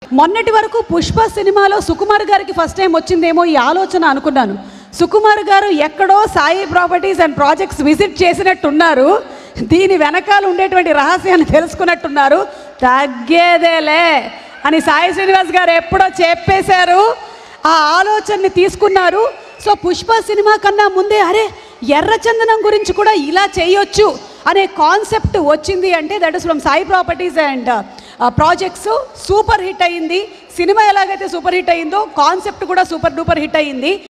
మొన్నటి వరకు పుష్ప సినిమాలో సుకుమార్ గారికి ఫస్ట్ టైం వచ్చిందేమో ఈ ఆలోచన అనుకున్నాను సుకుమార్ గారు ఎక్కడో Sai properties and projects visit చేసినట్టున్నారు దీని వెనకాల ఉండేటువంటి రహస్యాన్ని తెలుసుకున్నట్టున్నారు తగ్గేదేలే అని సాయి శ్రీనివాస్ గారు ఎప్పుడో చెప్పేశారు ఆ ఆలోచనని తీసుకున్నారు సో పుష్ప సినిమా కన్నా ముందే అరే ఎర్రచందనం గురించి కూడా ఇలా చేయొచ్చు అనే కాన్సెప్ట్ వచ్చింది అంటే that is from Sai properties and projects super hit అయింది సినిమా ఎలాగైతే సూపర్ హిట్ అయిందో కాన్సెప్ట్ కూడా సూపర్ డూపర్ హిట్ అయింది